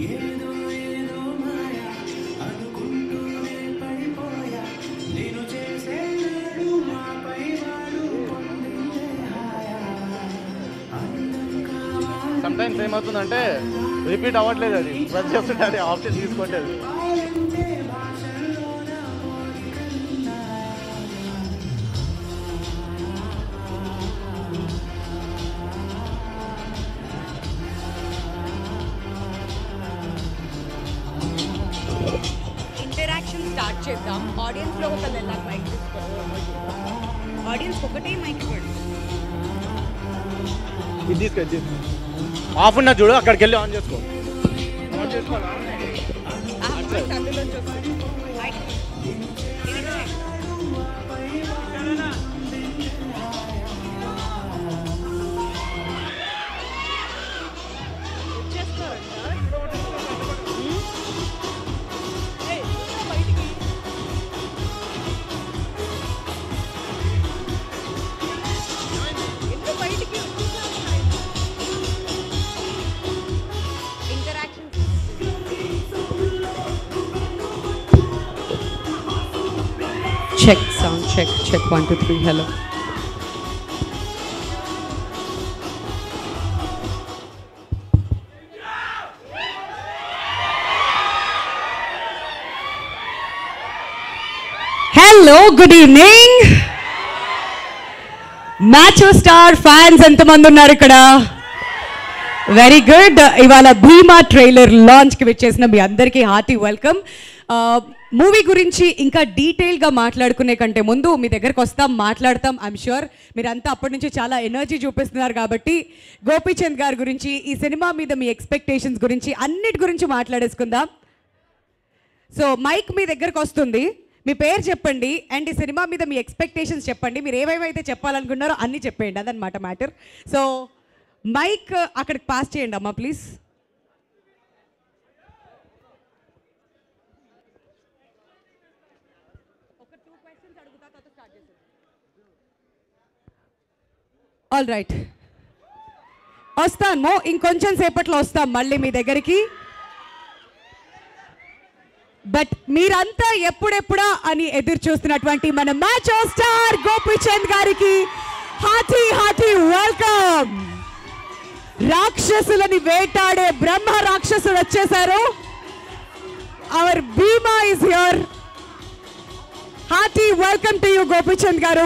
Some times ఏమవుతుందంటే repeat అవ్వట్లేదు అది ప్రెస్ చేస్తుంటే అది ఆప్షన్ తీసుకోవట్లేదు ఇంటరాక్షన్ స్టార్ట్ చేద్దాం ఆడియన్స్ లో ఒక వెళ్ళాలి మైక్ ఆడియన్స్ ఒకటే మైక్ ఇవ్వండి ఇది తీసుకో ఇది తీసుకో. ఆఫ్ ఉన్న చూడు అక్కడికి వెళ్ళి ఆన్ చేసుకో ఆన్ చేసుకోవాలా ఆ, మైక్ అందులోంచి వస్తుంది మైక్ ఇది ఇచ్చేయండి. ఎందుకు బయటికి interaction check sound check check one two three hello hello good evening macho star fans ఎంతమంది ఉన్నారు ఇక్కడ వెరీ గుడ్ ఇవాళ భీమా ట్రైలర్ లాంచ్కి వచ్చేసిన మీ అందరికీ హార్టీ వెల్కమ్ మూవీ గురించి ఇంకా డీటెయిల్గా మాట్లాడుకునే కంటే ముందు మీ దగ్గరకు వస్తాం మాట్లాడతాం ఐఎమ్ షూర్ మీరంతా అప్పటి నుంచి చాలా ఎనర్జీ చూపిస్తున్నారు కాబట్టి గోపీచంద్ గారి గురించి ఈ సినిమా మీద మీ ఎక్స్పెక్టేషన్స్ గురించి అన్నిటి గురించి మాట్లాడేసుకుందాం సో మైక్ మీ దగ్గరకు వస్తుంది మీ పేరు చెప్పండి అండ్ ఈ సినిమా మీద మీ ఎక్స్పెక్టేషన్స్ చెప్పండి మీరు ఏవేవైతే చెప్పాలనుకున్నారో అన్నీ చెప్పేయండి అదనమాట మ్యాటర్ సో మైక్ అక్కడికి పాస్ చేయండి అమ్మా ప్లీజ్ ఆల్ రైట్ వస్తాము ఇంకొంచెం సేపట్లో వస్తాం మళ్ళీ మీ దగ్గరికి బట్ మీరంతా ఎప్పుడెప్పుడా అని ఎదురు చూస్తున్నటువంటి మన మ్యాచ్ స్టార్ గోపీచంద్ గారికి హార్టీ హార్టీ వెల్కమ్ రాక్షసులని వేటాడే బ్రహ్మ రాక్షసుడు వచ్చేసారు our Bhimaa is here hearty welcome to you Gopichand garu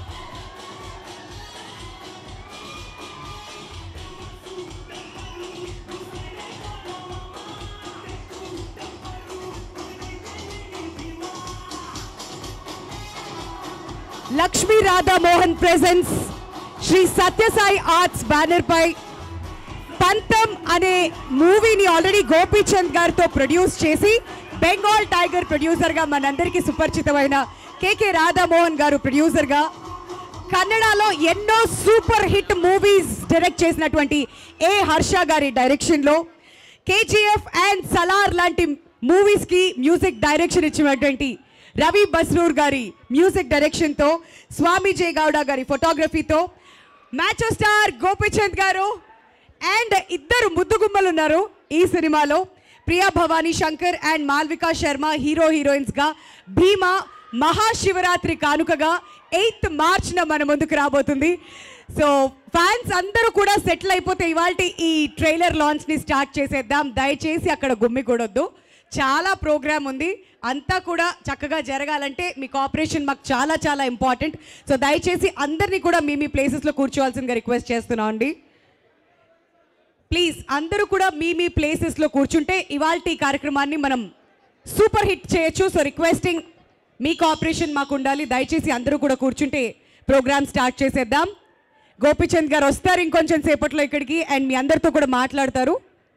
Lakshmi Radha Mohan presence Sri Sathya Sai arts banner పై పంతం అనే మూవీని ఆల్రెడీ గోపీచంద్ గారితో ప్రొడ్యూస్ చేసి బెంగాల్ టైగర్ ప్రొడ్యూసర్గా మనందరికీ సుపరిచితమైన కేకే రాధామోహన్ గారు ప్రొడ్యూసర్గా కన్నడలో ఎన్నో సూపర్ హిట్ మూవీస్ డైరెక్ట్ చేసినటువంటి ఏ హర్ష గారి డైరెక్షన్లో కేజీఎఫ్ అండ్ సలార్ లాంటి మూవీస్కి మ్యూజిక్ డైరెక్షన్ ఇచ్చినటువంటి రవి బస్రూర్ గారి మ్యూజిక్ డైరెక్షన్తో స్వామి జే గౌడ గారి ఫోటోగ్రఫీతో మ్యాచ్ స్టార్ గోపిచంద్ గారు అండ్ ఇద్దరు ముద్దుగుమ్మలు ఉన్నారు ఈ సినిమాలో ప్రియా భవానీ శంకర్ అండ్ మాల్వికా శర్మ హీరో హీరోయిన్స్గా భీమా మహాశివరాత్రి కానుకగా ఎయిత్ మార్చ్న మన ముందుకు రాబోతుంది సో ఫ్యాన్స్ అందరూ కూడా సెటిల్ అయిపోతే ఇవాళ ఈ ట్రైలర్ లాంచ్ని స్టార్ట్ చేసేద్దాం దయచేసి అక్కడ గుమ్మికూడొద్దు చాలా ప్రోగ్రామ్ ఉంది అంతా కూడా చక్కగా జరగాలంటే మీ కోఆపరేషన్ మాకు చాలా చాలా ఇంపార్టెంట్ సో దయచేసి అందరినీ కూడా మీ మీ ప్లేసెస్లో కూర్చోవాల్సిందిగా రిక్వెస్ట్ చేస్తున్నాం అండి ప్లీజ్ అందరూ కూడా మీ మీ ప్లేసెస్లో కూర్చుంటే ఇవాళ ఈ కార్యక్రమాన్ని మనం సూపర్ హిట్ చేయొచ్చు సో రిక్వెస్టింగ్ మీ కోఆపరేషన్ మాకు ఉండాలి దయచేసి అందరూ కూడా కూర్చుంటే ప్రోగ్రామ్ స్టార్ట్ చేసేద్దాం గోపిచంద్ గారు వస్తారు ఇంకొంచెం సేపట్లో ఇక్కడికి అండ్ మీ అందరితో కూడా మాట్లాడతారు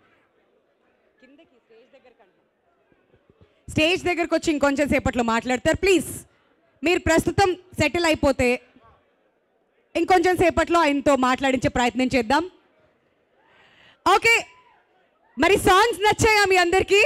స్టేజ్ దగ్గరకు వచ్చి ఇంకొంచెం సేపట్లో మాట్లాడతారు ప్లీజ్ మీరు ప్రస్తుతం సెటిల్ అయిపోతే ఇంకొంచెం సేపట్లో ఆయనతో మాట్లాడించే ప్రయత్నం చేద్దాం ఓకే మరి సాంగ్స్ నచ్చాయా మీ అందరికీ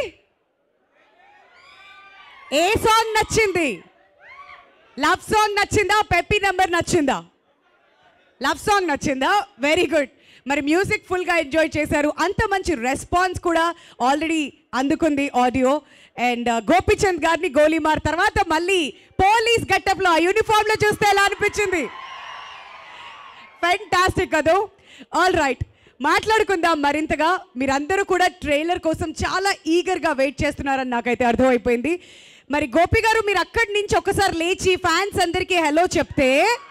ఏ సాంగ్ నచ్చింది లవ్ సాంగ్ నచ్చిందా పెప్పీ నెంబర్ నచ్చిందా లవ్ సాంగ్ నచ్చిందా వెరీ గుడ్ మరి మ్యూజిక్ ఫుల్గా ఎంజాయ్ చేశారు అంత మంచి రెస్పాన్స్ కూడా ఆల్రెడీ అందుకుంది ఆడియో అండ్ గోపిచంద్ గారిని గోలీమార్ తర్వాత మళ్ళీ పోలీస్ గెటప్లో ఆ యూనిఫామ్లో చూస్తే ఎలా అనిపించింది ఫెంటాస్టిక్ కదూ ఆల్ రైట్ మాట్లాడుకుందాం మరింతగా మీరందరూ కూడా ట్రైలర్ కోసం చాలా ఈగర్గా వెయిట్ చేస్తున్నారని నాకైతే అర్థమైపోయింది మరి గోపి గారు మీరు అక్కడి నుంచి ఒకసారి లేచి ఫ్యాన్స్ అందరికీ హలో చెప్తే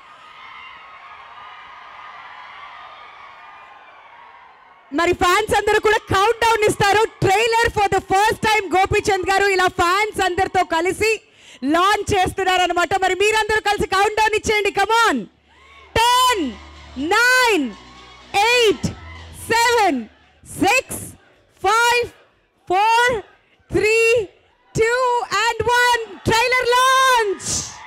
మరి ఫ్యాన్స్ అందరూ కూడా కౌంట్ డౌన్ ఇస్తారు trailer for the first time Gopichand garu ఇలా ఫ్యాన్స్ అందరితో కలిసి లాంచ్ చేస్తున్నారు అనమాట మరి మీరందరూ కలిసి కౌంట్ డౌన్ ఇచ్చేయండి come on ten nine eight seven six five four three two and one trailer launch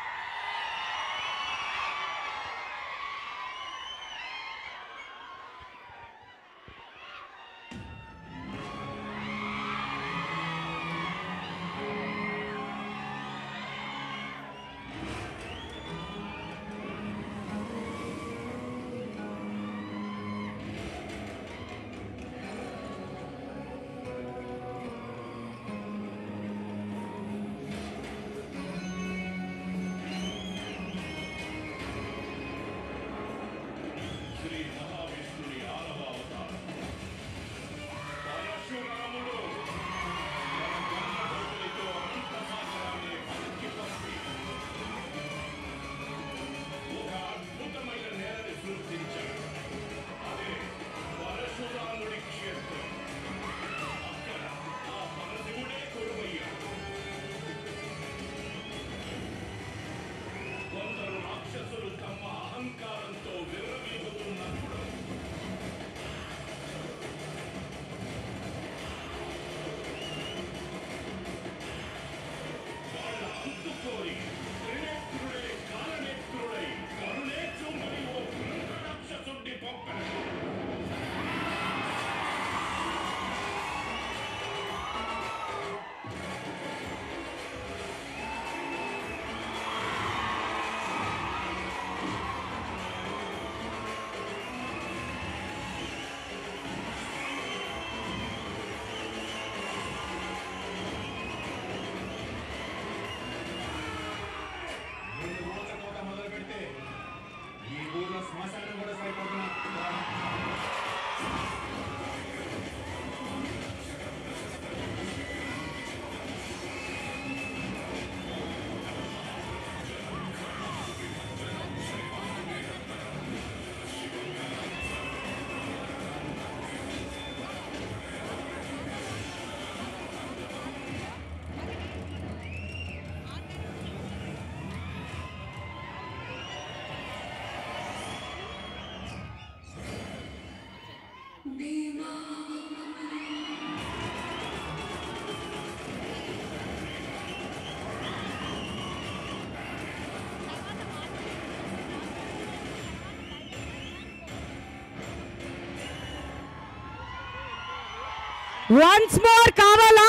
once more కావాలా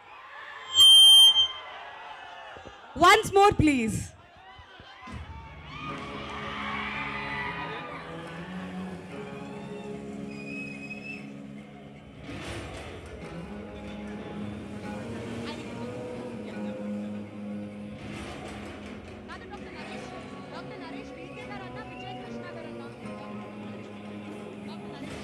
వన్స్ మోర్ ప్లీజ్ నాది doctor Naresh doctor Naresh VK garu అన్న విజయ్ కృష్ణ గారు అన్న డాక్టర్ నరేష్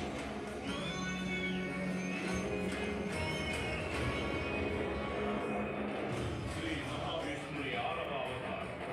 శ్రీ మహావిష్ణుని ఆరవ అవతారం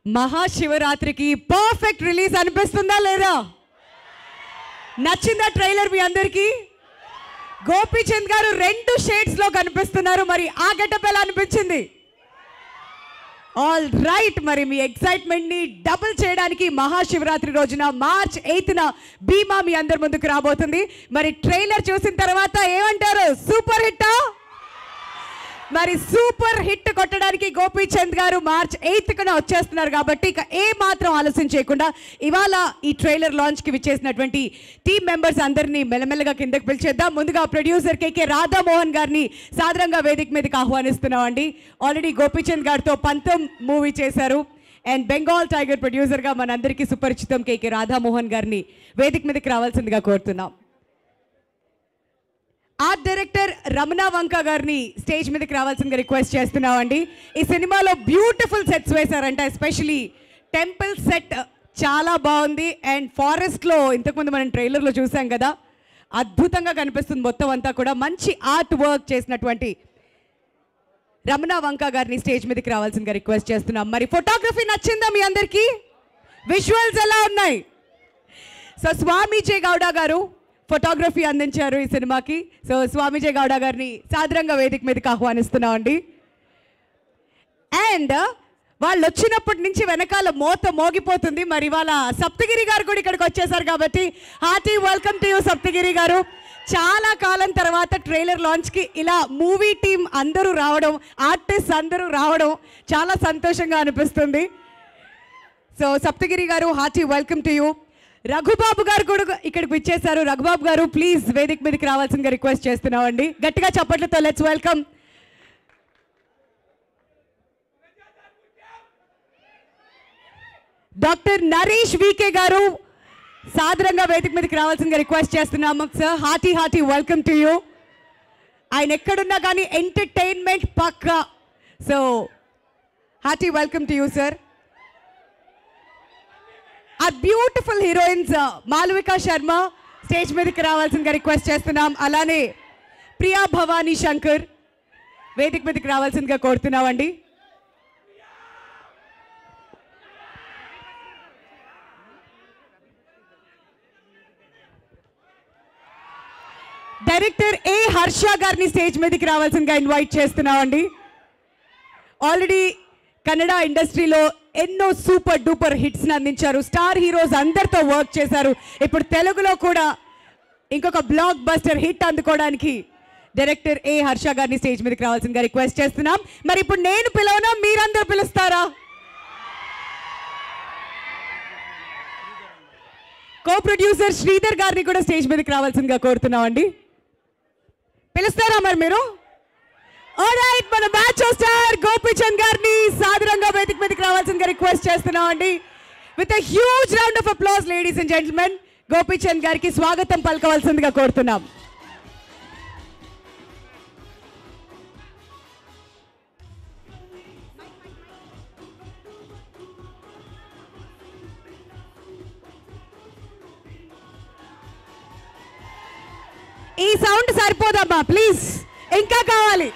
మహాశివరాత్రికి పర్ఫెక్ట్ రిలీజ్ అనిపిస్తుందా లేదా నచ్చిందా ట్రైలర్ మీ అందరికీ గోపీచంద్ గారు రెండు షేడ్స్ లో కనిపిస్తున్నారు మరి ఆ గెటప్ ఎలా అనిపించింది ఆల్ రైట్ మరి మీ ఎక్సైట్మెంట్ ని డబుల్ చేయడానికి మహాశివరాత్రి రోజున మార్చ్ ఎయిత్న భీమా మీ అందరి ముందుకు రాబోతుంది మరి ట్రైలర్ చూసిన తర్వాత ఏమంటారు సూపర్ హిట్టా మరి సూపర్ హిట్ కొట్టడానికి గోపీచంద్ గారు మార్చ్ ఎయిత్ కన వచ్చేస్తున్నారు కాబట్టి ఇక ఏ మాత్రం ఆలస్యం చేయకుండా ఇవాళ ఈ ట్రైలర్ లాంచ్ కి విచ్చేసినటువంటి టీం మెంబర్స్ అందరినీ మెల్లమెల్లగా కిందకి పిలిచేద్దాం ముందుగా ప్రొడ్యూసర్ కేకే రాధామోహన్ గారిని సాధారణంగా వేదిక మీదకి ఆహ్వానిస్తున్నాం అండి ఆల్రెడీ గోపీచంద్ గారితో పంతం మూవీ చేశారు అండ్ బెంగాల్ టైగర్ ప్రొడ్యూసర్గా మనందరికీ సుపరిచితం కేకే రాధామోహన్ గారిని వేదిక మీదకి రావాల్సిందిగా కోరుతున్నాం ఆర్ట్ డైరెక్టర్ రమణ వంక గారిని స్టేజ్ మీదకి రావాల్సిందిగా రిక్వెస్ట్ చేస్తున్నామండి ఈ సినిమాలో బ్యూటిఫుల్ సెట్స్ వేశారంట ఎస్పెషలీ టెంపుల్ సెట్ చాలా బాగుంది అండ్ ఫారెస్ట్లో ఇంతకుముందు మనం ట్రైలర్లో చూసాం కదా అద్భుతంగా కనిపిస్తుంది మొత్తం అంతా కూడా మంచి ఆర్ట్ వర్క్ చేసినటువంటి రమణ వంక గారిని స్టేజ్ మీదకి రావాల్సిందిగా రిక్వెస్ట్ చేస్తున్నాం మరి ఫోటోగ్రఫీ నచ్చిందా మీ అందరికీ విజువల్స్ ఎలా ఉన్నాయి సో స్వామీజే గౌడ గారు ఫోటోగ్రఫీ అందించారు ఈ సినిమాకి సో స్వామీజే గౌడ గారిని సాదరంగా వేదిక మీదకి ఆహ్వానిస్తున్నామండి అండ్ వాళ్ళు వచ్చినప్పటి నుంచి వెనకాల మోత మోగిపోతుంది మరి వాళ్ళ సప్తగిరి గారు కూడా ఇక్కడికి వచ్చేసారు కాబట్టి hearty welcome to you Saptagiri garu చాలా కాలం తర్వాత ట్రైలర్ లాంచ్కి ఇలా మూవీ టీం అందరూ రావడం ఆర్టిస్ట్ అందరూ రావడం చాలా సంతోషంగా అనిపిస్తుంది so Saptagiri garu hearty welcome to you Raghubabu garu కూడా ఇక్కడికి వచ్చేసారు రఘుబాబు గారు ప్లీజ్ వేదిక మీదకి రావాల్సిందిగా రిక్వెస్ట్ చేస్తున్నామండి గట్టిగా చప్పట్లతో let's welcome doctor Naresh VK garu సాదరంగా వేదిక మీదకి రావాల్సిందిగా రిక్వెస్ట్ చేస్తున్నాము sir hearty hearty welcome to you ఆయన ఎక్కడున్నా కానీ ఎంటర్టైన్మెంట్ పక్కా so hearty welcome to you sir ఆ beautiful heroines Malavika Sharma stage మీదకి రావాల్సిందిగా రిక్వెస్ట్ చేస్తున్నాం అలానే ప్రియా భవానీ శంకర్ వేదిక మీదకి రావాల్సిందిగా కోరుతున్నామండి డైరెక్టర్ ఏ హర్ష గారిని స్టేజ్ మీదకి రావాల్సిందిగా ఇన్వైట్ చేస్తున్నామండి ఆల్రెడీ కన్నడ ఇండస్ట్రీలో ఎన్నో సూపర్ డూపర్ హిట్స్ని అందించారు స్టార్ హీరోస్ అందరితో వర్క్ చేశారు ఇప్పుడు తెలుగులో కూడా ఇంకొక బ్లాక్ బస్టర్ హిట్ అందుకోవడానికి డైరెక్టర్ ఏ హర్ష గారిని స్టేజ్ మీదకి రావాల్సిందిగా రిక్వెస్ట్ చేస్తున్నాం మరి ఇప్పుడు నేను పిలవనా మీరందరూ పిలుస్తారా కో ప్రొడ్యూసర్ శ్రీధర్ గారిని కూడా స్టేజ్ మీదకి రావాల్సిందిగా కోరుతున్నామండి పిలుస్తారా మరి మీరు ఆల్రైట్ మన మ్యాచ్ స్టార్ గోపీచంద్ గారిని సాదరంగా వేదిక మీదకి రావాల్సిందిగా రిక్వెస్ట్ చేస్తున్నాం అండి with a huge round of applause ladies and gentlemen Gopichand గారికి స్వాగతం పలకవలసిందిగా కోరుతున్నాం ఈ సౌండ్ సరిపోదమ్మా ప్లీజ్ ఇంకా కావాలి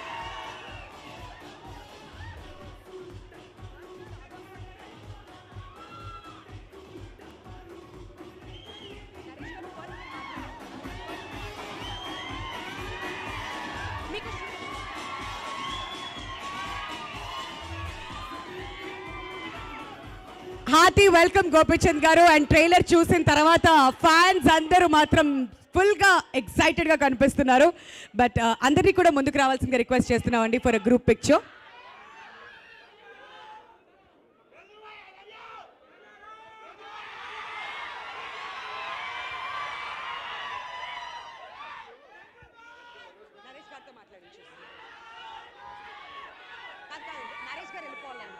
హార్టీ వెల్కమ్ గోపిచంద్ గారు అండ్ ట్రైలర్ చూసిన తర్వాత ఫ్యాన్స్ అందరూ మాత్రం ఫుల్గా ఎక్సైటెడ్గా కనిపిస్తున్నారు బట్ అందరినీ కూడా ముందుకు రావాల్సిందిగా రిక్వెస్ట్ చేస్తున్నామండి for a group picture Naresh garu వెళ్ళిపోవాలండి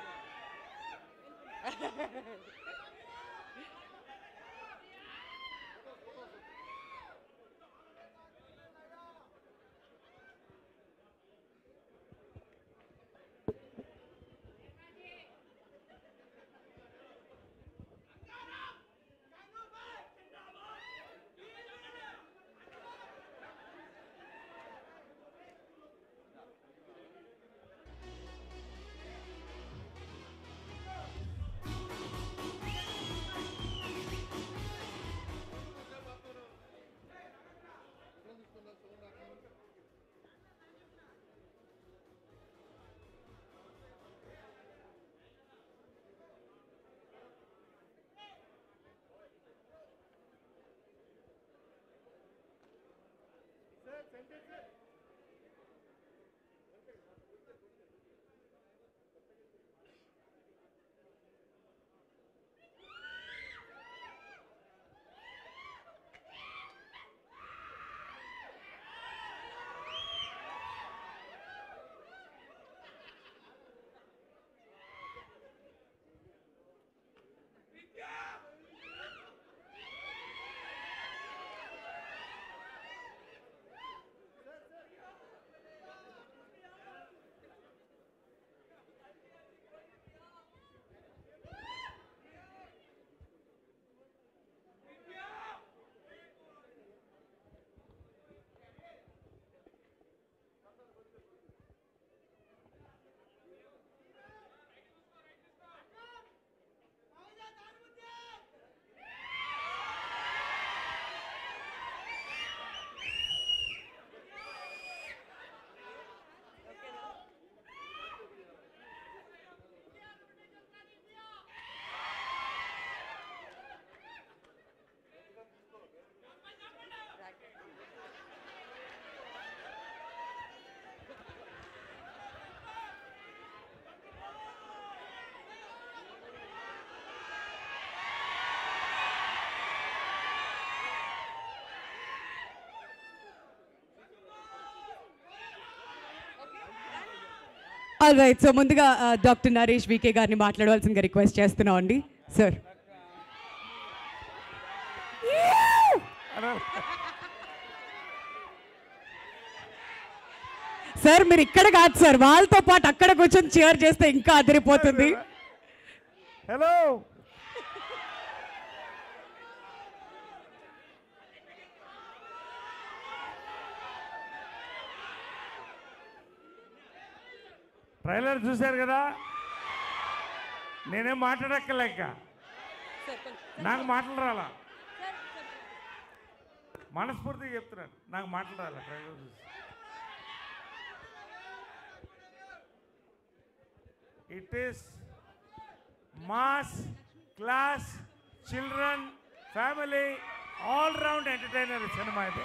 ఆల్ రైట్ సో ముందుగా డాక్టర్ నరేష్ వికే గారిని మాట్లాడవలసిందిగా రిక్వెస్ట్ చేస్తున్నాం అండి సార్ సార్ మీరు ఇక్కడ కాదు సార్ వాళ్ళతో పాటు అక్కడ కూర్చొని చీర్ చేస్తే ఇంకా అదిరిపోతుంది హలో ట్రైలర్ చూశారు కదా నేనేం మాట్లాడక్కలేక నాకు మాటలు రాలా మనస్ఫూర్తిగా చెప్తున్నాను నాకు మాటలు రాలా ట్రైలర్ చూసి it is mass class children family all round entertainer cinema ఇది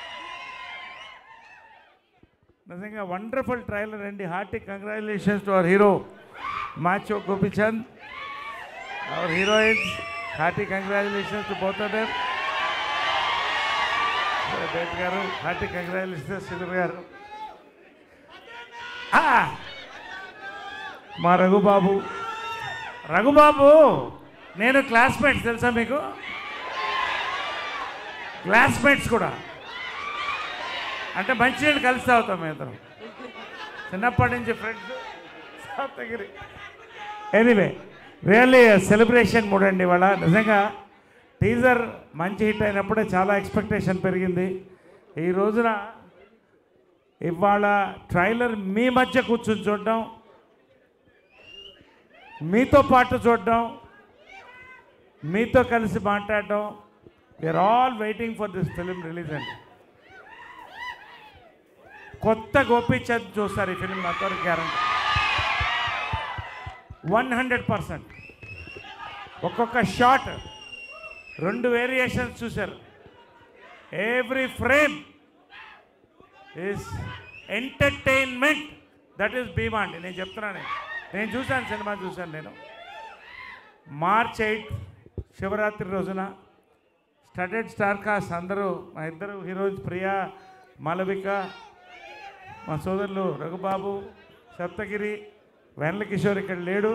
నిజంగా వండర్ఫుల్ ట్రైలర్ అండి hearty congratulations to our hero macho Gopichand our heroines hearty congratulations to both them డేట్ garu hearty congratulations Sudheer garu Ah! మా రఘుబాబు రఘుబాబు నేను క్లాస్మేట్స్ తెలుసా మీకు క్లాస్మేట్స్ కూడా అంటే మంచినీళ్ళు కలిసి తాగుతాం మేము ఇద్దరం చిన్నప్పటి నుంచి friends Saptagiri anyway really celebration mood అండి ఇవాళ నిజంగా టీజర్ మంచి హిట్ అయినప్పుడే చాలా ఎక్స్పెక్టేషన్ పెరిగింది ఈ రోజున ఇవాళ ట్రైలర్ మీ మధ్య కూర్చొని చూడడం మీతో పాటు చూడడం మీతో కలిసి మాట్లాడడం we're all waiting for this film release అండి కొత్త గోపీచంద్ చూస్తారు ఈ ఫిలిం నాతో గ్యారంటీ వన్ హండ్రెడ్ పర్సెంట్ ఒక్కొక్క షాట్ రెండు వేరియేషన్స్ చూశారు every frame is entertainment that is Bhimaa అండి నేను చెప్తున్నాను నేను చూశాను సినిమా చూశాను నేను మార్చ్ ఎయిట్ శివరాత్రి రోజున స్టడెడ్ స్టార్ కాస్ట్ అందరూ మా ఇద్దరు హీరోయిన్స్ ప్రియా మాలవిక మా సోదరులు రఘుబాబు సప్తగిరి వెన్నెల కిషోర్ ఇక్కడ లేడు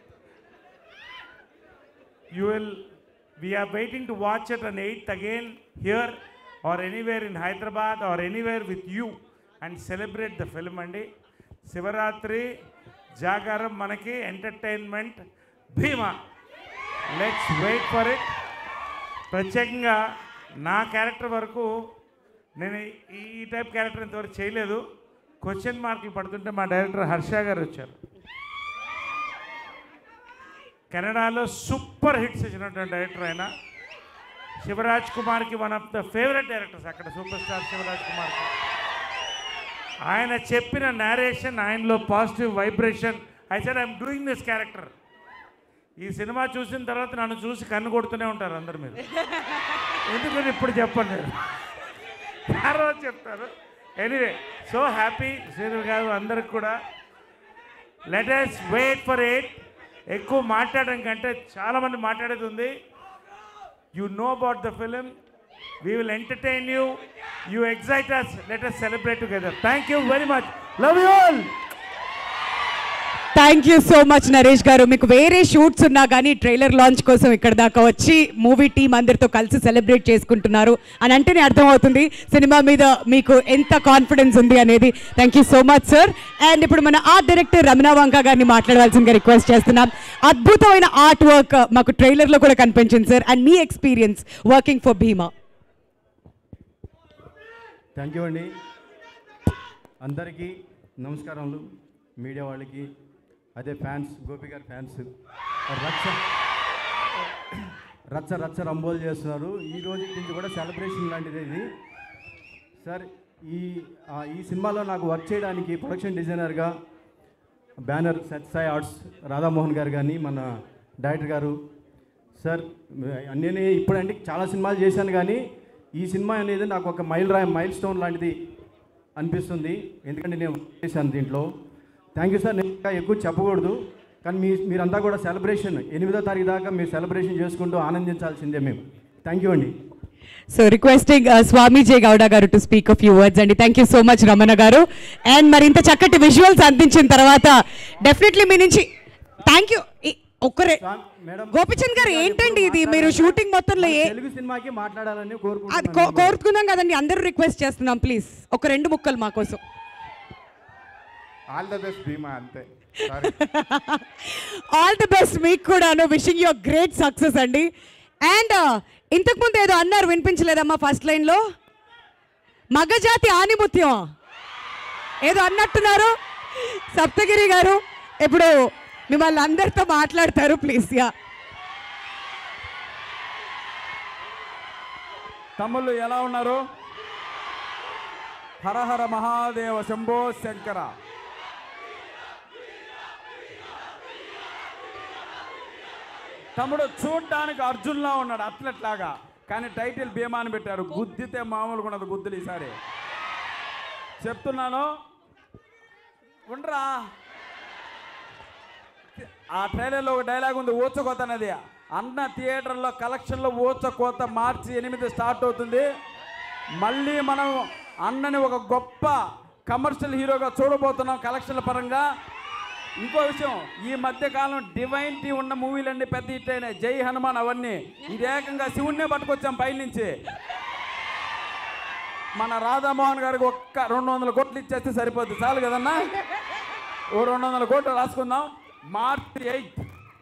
you will we are waiting to watch it on 8th again here or anywhere in hyderabad or anywhere with you and celebrate the film అండి శివరాత్రి జాగారం మనకి entertainment Bhimaa let's wait for it ప్రత్యేకంగా నా క్యారెక్టర్ వరకు నేను ఈ ఈ టైప్ క్యారెక్టర్ ఇంతవరకు చేయలేదు క్వశ్చన్ మార్కులు పడుతుంటే మా డైరెక్టర్ హర్ష గారు వచ్చారు కెనడాలో సూపర్ హిట్స్ ఇచ్చినటువంటి డైరెక్టర్ ఆయన శివరాజ్ కుమార్కి one of the favourite directors అక్కడ సూపర్ స్టార్ శివరాజ్ కుమార్కి ఆయన చెప్పిన నేరేషన్ ఆయనలో positive vibration I said I'm doing this character ఈ సినిమా చూసిన తర్వాత నన్ను చూసి కన్ను కొడుతూనే ఉంటారు అందరు మీరు ఎందుకని ఇప్పుడు చెప్పండి ఆ రోజు చెప్తారు anyway so happy Sridhar garu అందరికి కూడా let us wait for eight ఎక్కువ మాట్లాడడం కంటే చాలామంది మాట్లాడేది ఉంది you know about the film we will entertain you you excite us let us celebrate together thank you very much love you all thank you so much Naresh garu మీకు వేరే shoots ఉన్నా కానీ ట్రైలర్ లాంచ్ కోసం ఇక్కడ దాకా వచ్చి మూవీ టీం అందరితో కలిసి సెలబ్రేట్ చేసుకుంటున్నారు అని అంటేనే అర్థమవుతుంది సినిమా మీద మీకు ఎంత కాన్ఫిడెన్స్ ఉంది అనేది thank you so much sir and ఇప్పుడు మన ఆర్ట్ డైరెక్టర్ రమణ వంక గారిని మాట్లాడవలసిందిగా రిక్వెస్ట్ చేస్తున్నాం అద్భుతమైన ఆర్ట్ వర్క్ మాకు ట్రైలర్లో కూడా కనిపించింది సార్ అండ్ మీ experience working for Bhimaa thank you అండి అందరికీ నమస్కారములు మీడియా వాళ్ళకి అదే ఫ్యాన్స్ గోపి గారి ఫ్యాన్స్ రచ్చ రచ్చ రచ్చ రంబోలు చేస్తున్నారు ఈ రోజు నుంచి కూడా సెలబ్రేషన్ లాంటిది ఇది సార్ ఈ ఆ, ఈ సినిమాలో నాకు వర్క్ చేయడానికి ప్రొడక్షన్ డిజైనర్గా బ్యానర్ సత్సాయి ఆర్ట్స్ రాధామోహన్ గారు కానీ మన డైరెక్టర్ గారు సార్ నేను ఇప్పుడంటే చాలా సినిమాలు చేశాను కానీ ఈ సినిమా అనేది నాకు ఒక మైల్ రా మైల్ స్టోన్ లాంటిది అనిపిస్తుంది ఎందుకంటే నేను work చేశాను దీంట్లో థ్యాంక్ యూ సార్ నేను ఇంకా ఎక్కువ చెప్పకూడదు కానీ మీ మీరంతా కూడా సెలబ్రేషన్ ఎనిమిదో తారీఖు దాకా మీరు సెలబ్రేషన్ చేసుకుంటూ ఆనందించాల్సిందే మేము థ్యాంక్ యూ అండి so requesting Swamy J Gowda garu to speak of you words అండి thank you so much Ramana garu and మరి ఇంత చక్కటి విజువల్స్ అందించిన తర్వాత డెఫినెట్లీ మీ నుంచి థ్యాంక్ యూ ఒక్కరే మేడం గోపిచంద్ గారు ఏంటండి ఇది మీరు షూటింగ్ మొత్తంలో ఏ తెలుగు సినిమాకి మాట్లాడాలని అది కోరుకుంటున్నాను కో- కోరుకుందాం కదండి అందరూ రిక్వెస్ట్ చేస్తున్నాం ప్లీజ్ ఒక రెండు ముక్కలు మా కోసం ఆల్ ద బెస్ట్ భీమా అంతే సారీ ఆల్ ది బెస్ట్ మీకు కూడాను విషింగ్ యువర్ గ్రేట్ సక్సెస్ అండి అండ్ ఇంతకుముందు ఏదో అన్నారు వినిపించలేదమ్మా ఫస్ట్ లైన్లో మగజాతి ఆనిముత్యం ఏదో అన్నట్టున్నారు సప్తగిరి గారు ఇప్పుడు మిమ్మల్ని అందరితో మాట్లాడతారు ప్లీజ్ యా తమ్ముళ్ళు ఎలా ఉన్నారు హరహర మహాదేవ శంభో శంకర తమ్ముడు చూడ్డానికి అర్జున్లా ఉన్నాడు అథ్లెట్ లాగా కానీ టైటిల్ భీమా అని పెట్టారు గుద్దితే మామూలుగా ఉండదు గుద్దులు ఈసారి చెప్తున్నాను ఉండరా ఆ ట్రైలర్లో ఒక డైలాగ్ ఉంది ఊచకోత అనేది అన్న థియేటర్లో కలెక్షన్లో ఊచకోత మార్చి ఎనిమిది స్టార్ట్ అవుతుంది మళ్ళీ మనం అన్నని ఒక గొప్ప కమర్షియల్ హీరోగా చూడబోతున్నాం కలెక్షన్ల పరంగా ఇంకో విషయం ఈ మధ్య కాలం డివైన్ టీ ఉన్న మూవీలన్నీ పెద్ద హిట్ అయినాయి జై హనుమాన్ అవన్నీ ఇది ఏకంగా శివుణ్ణే పట్టుకొచ్చాం పైనుంచి మన రాధామోహన్ గారికి ఒక్క రెండు వందల కోట్లు ఇచ్చేస్తే సరిపోద్ది చాలు కదన్నా ఓ రెండు వందల కోట్లు రాసుకుందాం మార్చి ఎయిత్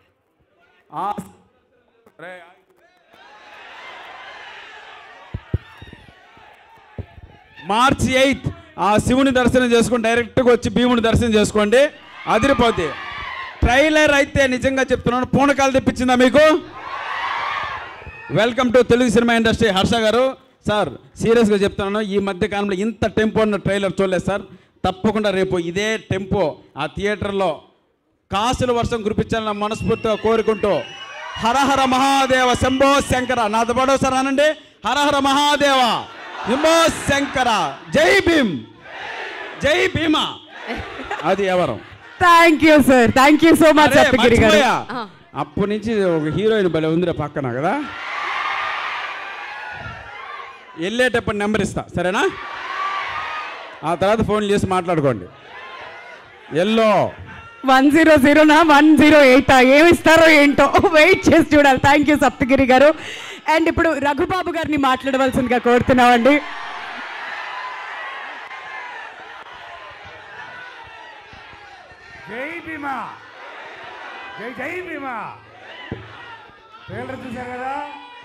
మార్చి ఎయిత్ ఆ శివుని దర్శనం చేసుకొని డైరెక్ట్గా వచ్చి భీముని దర్శనం చేసుకోండి అదిరిపోద్ది ట్రైలర్ అయితే నిజంగా చెప్తున్నాను పూనకాలు తెప్పించిందా మీకు welcome to Telugu cinema industry Harsha garu sir సీరియస్గా చెప్తున్నాను ఈ మధ్య కాలంలో ఇంత టెంపో ఉన్న ట్రైలర్ చూడలేదు సార్ తప్పకుండా రేపు ఇదే టెంపో ఆ థియేటర్లో కాసుల వర్షం కురిపించాలని మనస్ఫూర్తిగా కోరుకుంటూ హరహర మహాదేవ శంభో శంకర నాతో పాటు సార్ అనండి హరహర మహాదేవ శంభో శంకర జై భీమ్ జై భీమా అది ఎవరు thank you sir thank you so much అరే, సప్తగిరి గారు మర్చిపోయా. అప్పటి నుంచి ఒక హీరోయిన్ భలే ఉందిరా పక్కన కదా వెళ్ళేటప్పుడు నెంబర్ ఇస్తా సరేనా ఆ తర్వాత ఫోన్ చేసి మాట్లాడుకోండి ఎల్లో వన్ జీరో జీరోనా వన్ జీరో ఎయిటా ఏమి ఇస్తారో ఏంటో వెయిట్ చేసి చూడాలి థ్యాంక్ యూ సప్తగిరి గారు అండ్ ఇప్పుడు రఘుబాబు గారిని మాట్లాడవలసిందిగా కోరుతున్నామండి జై భీమా జై జై భీమా ట్రైలర్ చూశారు కదా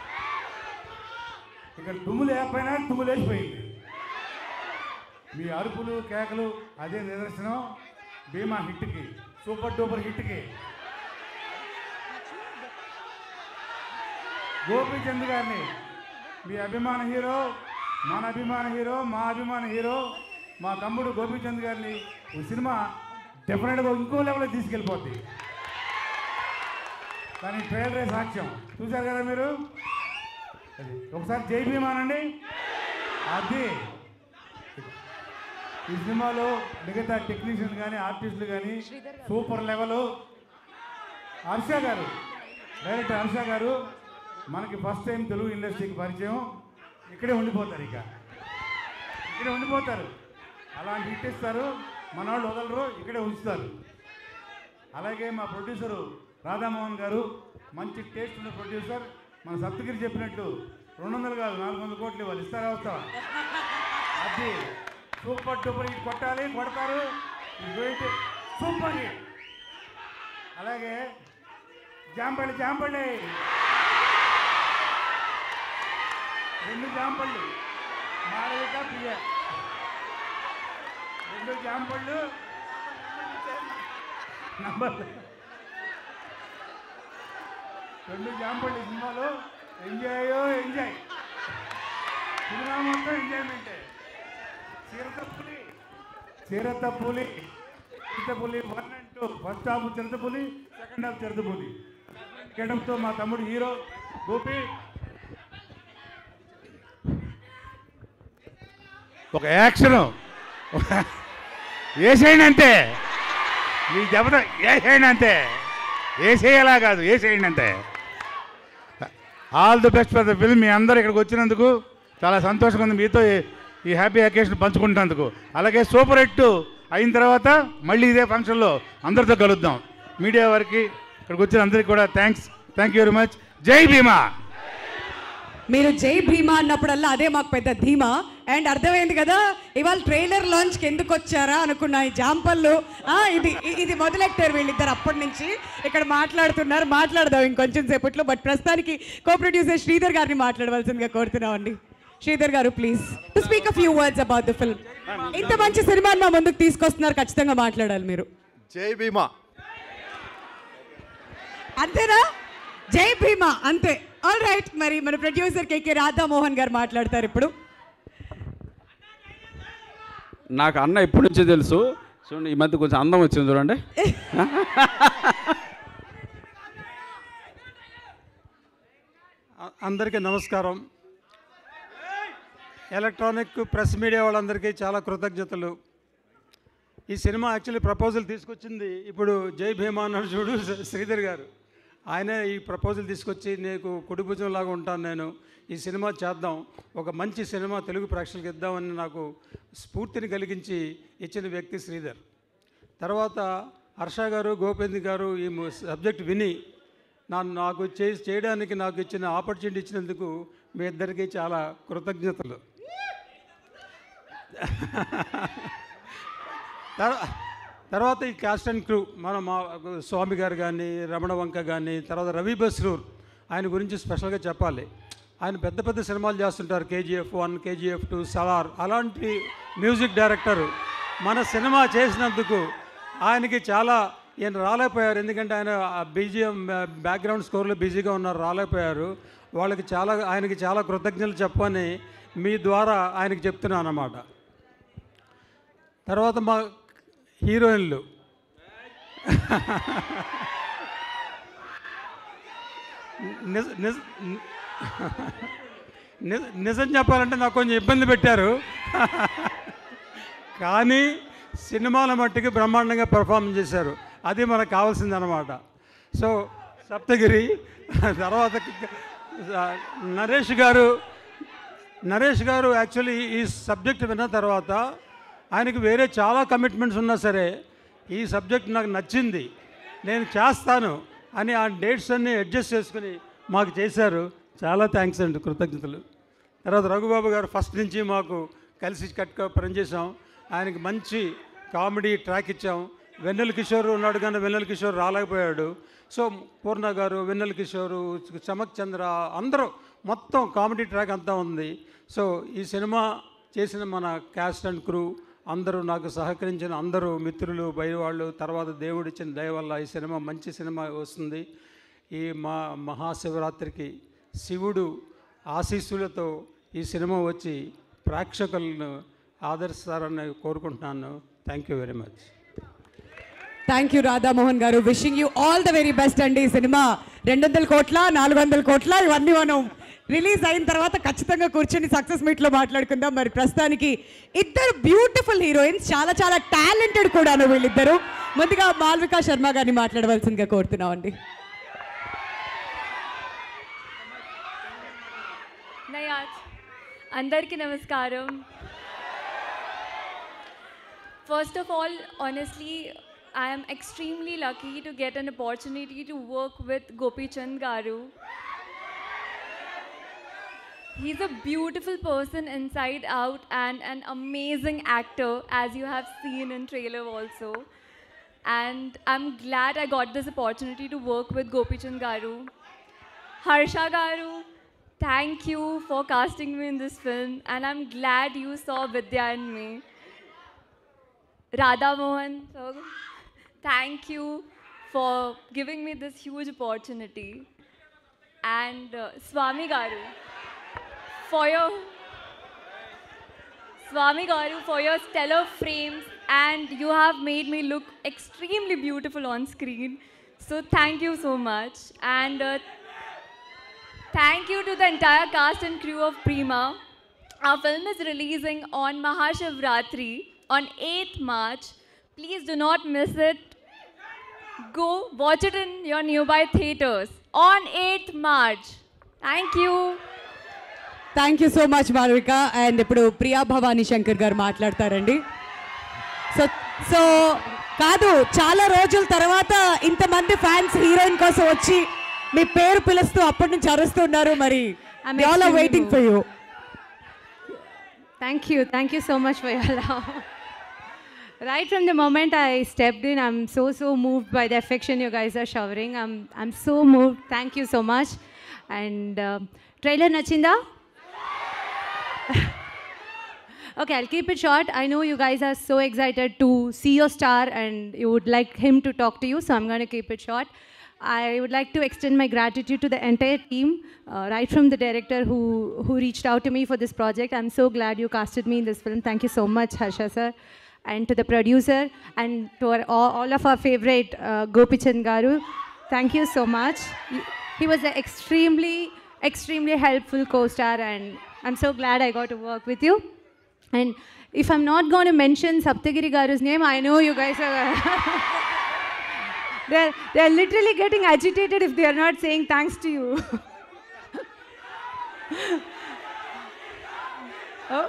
ఇక్కడ దుమ్ములు లేకపోయినా దుమ్ములు వేసిపోయింది మీ అరుపులు కేకలు అదే నిదర్శనం భీమా హిట్కి సూపర్ డూపర్ హిట్కి గోపీచంద్ గారిని మీ అభిమాన హీరో మన అభిమాన హీరో మా అభిమాన హీరో మా తమ్ముడు గోపీచంద్ గారిని ఈ సినిమా డెఫినెట్గా ఇంకో లెవెల్లో తీసుకెళ్ళిపోద్ది కానీ ట్రైలరే సాక్ష్యం చూశారు కదా మీరు అది ఒకసారి జై భీమానండి అది ఈ సినిమాలో మిగతా టెక్నీషియన్ కానీ ఆర్టిస్టులు కానీ సూపర్ లెవెల్ హర్ష గారు డైరెక్టర్ హర్ష గారు మనకి ఫస్ట్ టైం తెలుగు ఇండస్ట్రీకి పరిచయం ఇక్కడే ఉండిపోతారు ఇక ఇక్కడే ఉండిపోతారు అలాంటి హిట్ ఇస్తారు మన వాళ్ళు వదలరు ఇక్కడే ఉంచుతారు అలాగే మా ప్రొడ్యూసరు రాధామోహన్ గారు మంచి టేస్ట్ ఉన్న ప్రొడ్యూసర్ మన సప్తగిరి చెప్పినట్టు రెండు వందలు కాదు నాలుగు వందల కోట్లు ఇవ్వాలి ఇస్తారా వస్తావా అది సూపర్ డూపర్ హిట్ కొట్టాలి కొడతారు సూపర్ హిట్ అలాగే జాంపల్లి జాంపల్లి రెండు జాంపళ్ళు మాళవిక ప్రియ రెండు జాంపళ్ళు నంబర్ రెండు జాంపళ్ళు సినిమాలో ఎంజాయ్ ఎంజాయ్ సినిమా మొత్తం ఎంజాయ్మెంటే చిరతపులి చిరతపులి చిరతపులి one and two first half చిరతపులి సెకండ్ హాఫ్ చిరతపులి కేటంతో మా తమ్ముడు హీరో గోపి ఒక యాక్షన్ వేసేయండి అంతే మీ చెప్పడం వేసేయండి అంతే వేసేయలా కాదు వేసేయండి అంతే all the best for the film మీ అందరూ ఇక్కడికి వచ్చినందుకు చాలా సంతోషంగా ఉంది మీతో ఈ- ఈ హ్యాపీ అకేషన్ పంచుకుంటున్నందుకు అలాగే సూపర్ హిట్ అయిన తర్వాత మళ్ళీ ఇదే ఫంక్షన్లో అందరితో కలుద్దాం మీడియా వారికి ఇక్కడికి వచ్చిన అందరికీ కూడా thanks thank you very much జై భీమా మీరు జై భీమా అన్నప్పుడల్లా అదే మాకు పెద్ద ధీమా అండ్ అర్థమైంది కదా ఇవాళ ట్రైలర్ లాంచ్కి ఎందుకు వచ్చారా అనుకున్నా ఈ జాంపళ్ళు ఆ, ఇది ఇ- ఇది మొదలెట్టారు వీళ్ళిద్దరు అప్పటి నుంచి ఇక్కడ మాట్లాడుతున్నారు మాట్లాడదాం ఇంకొంచెం సేపట్లో బట్ ప్రస్తుతానికి కో ప్రొడ్యూసర్ శ్రీధర్ గారిని మాట్లాడవలసిందిగా కోరుతున్నామండి Sridhar garu please to speak a few words about the film ఇంత మంచి సినిమాని మా ముందుకు తీసుకొస్తున్నారు ఖచ్చితంగా మాట్లాడాలి మీరు జై భీమా అంతేనా జై భీమా అంతే ఆల్ రైట్ మరి మన ప్రొడ్యూసర్ కేకే రాధామోహన్ గారు మాట్లాడతారు ఇప్పుడు నాకు అన్న ఎప్పటి నుంచో తెలుసు చూడండి ఈ మధ్య కొంచెం అందం వచ్చింది చూడండి అ- అందరికీ నమస్కారం ఎలక్ట్రానిక్ ప్రెస్ మీడియా వాళ్ళందరికీ చాలా కృతజ్ఞతలు ఈ సినిమా యాక్చువల్లీ ప్రపోజల్ తీసుకొచ్చింది ఇప్పుడు జై భీమా అన్నాడు చూడు శ్రీ- శ్రీధర్ గారు ఆయనే ఈ ప్రపోజల్ తీసుకొచ్చి నీకు కుడి భుజం లాగా ఉంటాను నేను ఈ సినిమా చేద్దాం ఒక మంచి సినిమా తెలుగు ప్రేక్షకులకు ఇద్దామని నాకు స్ఫూర్తిని కలిగించి ఇచ్చిన వ్యక్తి శ్రీధర్ తర్వాత హర్ష గారు గోపేంద్ర గారు ఈ ము- సబ్జెక్ట్ విని నన్ను నాకు చే చేయడానికి నాకు ఇచ్చిన ఆపర్చునిటీ ఇచ్చినందుకు మీ ఇద్దరికీ చాలా కృతజ్ఞతలు తర్వా- తర్వాత ఈ క్యాస్ట్ అండ్ క్రూ మన మా స్వామి గారు కానీ రమణ వంక కానీ తర్వాత రవి బస్రూర్ ఆయన గురించి స్పెషల్గా చెప్పాలి ఆయన పెద్ద పెద్ద సినిమాలు చేస్తుంటారు KGF one KGF two Salaar అలాంటి మ్యూజిక్ డైరెక్టర్ మన సినిమా చేసినందుకు ఆయనకి చాలా ఈయన రాలేకపోయారు ఎందుకంటే ఆయన బీజిఎం బ్యాక్గ్రౌండ్ స్కోర్లో బిజీగా ఉన్నారు రాలేకపోయారు వాళ్ళకి చాలా ఆయనకి చాలా కృతజ్ఞతలు చెప్పని మీ ద్వారా ఆయనకి చెప్తున్నాను అన్నమాట తర్వాత మా హీరోయిన్లు నిజ నిజ నిజ- నిజం చెప్పాలంటే నాకు కొంచెం ఇబ్బంది పెట్టారు కానీ సినిమాల మట్టికి బ్రహ్మాండంగా పెర్ఫార్మ్ చేశారు అది మనకు కావాల్సింది అనమాట సో సప్తగిరి తర్వాత నరేష్ గారు నరేష్ గారు యాక్చువల్లీ ఈ సబ్జెక్ట్ విన్న తర్వాత ఆయనకి వేరే చాలా కమిట్మెంట్స్ ఉన్నా సరే ఈ సబ్జెక్ట్ నాకు నచ్చింది నేను చేస్తాను అని ఆ డేట్స్ అన్నీ అడ్జస్ట్ చేసుకుని మాకు చేశారు చాలా థ్యాంక్స్ అండి కృతజ్ఞతలు తర్వాత రఘుబాబు గారు ఫస్ట్ నుంచి మాకు కలిసి కట్టుగా పనిచేసాం ఆయనకి మంచి కామెడీ ట్రాక్ ఇచ్చాం వెన్నెల కిషోర్ ఉన్నాడు కానీ వెన్నెల కిషోర్ రాలేకపోయాడు సో పూర్ణ గారు వెన్నెల కిషోరు చమక్ చంద్ర అందరూ మొత్తం కామెడీ ట్రాక్ అంతా ఉంది సో ఈ సినిమా చేసిన మన క్యాస్ట్ అండ్ క్రూ అందరూ నాకు సహకరించిన అందరూ మిత్రులు బయట వాళ్ళు తర్వాత దేవుడు ఇచ్చిన దయ వల్ల ఈ సినిమా మంచి సినిమా వస్తుంది ఈ మా మహాశివరాత్రికి శివుడు ఆశీస్సులతో ఈ సినిమా వచ్చి ప్రేక్షకులను ఆదరిస్తారని కోరుకుంటున్నాను thank you very much thank you Radhamohan garu wishing you all the very best అండి ఈ సినిమా రెండు వందల కోట్ల నాలుగు వందల కోట్ల ఇవన్నీ మనం రిలీజ్ అయిన తర్వాత ఖచ్చితంగా కూర్చొని సక్సెస్ మీట్లో మాట్లాడుకుందాం మరి ప్రస్తుతానికి ఇద్దరు బ్యూటిఫుల్ హీరోయిన్స్ చాలా చాలా టాలెంటెడ్ కూడాను వీళ్ళిద్దరు ముందుగా మాల్వికా శర్మ గారిని మాట్లాడవలసిందిగా కోరుతున్నామండి నయాజ్ అందరికీ నమస్కారం First of all, honestly, I am extremely lucky to get an opportunity to work with Gopi Chand Garu. He's a beautiful person inside out and an amazing actor, as you have seen in trailer also. And I'm glad I got this opportunity to work with Gopi Chand Garu. Harsha Garu, thank you for casting me in this film, and I'm glad you saw Vidya in me. Radha Mohan, so thank you for giving me this huge opportunity. And uh, Swami Garu, for your Swami Garu, for your stellar frames, and you have made me look extremely beautiful on screen. So thank you so much. And uh, Thank you to the entire cast and crew of Prima. Our film is releasing on Mahashivratri on 8th March. Please do not miss it. Go watch it in your nearby theaters on 8th March. Thank you. Thank you so much Malvika and ఇప్పుడు ప్రియా భవానీ శంకర్ గారు మాట్లాడతారండి so so కాదు చాలా రోజుల తర్వాత ఇంతమంది fans heroine కోసం వచ్చి మీ పేరు పిలుస్తూ అప్పటి నుంచి అరుస్తున్నారు మరి I'm all are extremely waiting for you Thank you. Thank you so much for your love. right from the moment I stepped in, I'm so, so moved by the affection you guys are showering. I'm, I'm so moved. Thank you so much. And uh, trailer Nachinda? okay, I'll keep it short. I know you guys are so excited to see your star and you would like him to talk to you, so I'm going to keep it short. I would like to extend my gratitude to the entire team, uh, right from the director who, who reached out to me for this project. I'm so glad you casted me in this film. Thank you so much, Harsha sir. And to the producer and to our, all, all of our favorite uh, Gopichand Garu, thank you so much. He- He was an extremely, extremely helpful co-star and I'm so glad I got to work with you. And if I'm not going to mention Saptagiri Garu's name, I know you guys are. they're, they're literally getting agitated if they are not saying thanks to you. oh.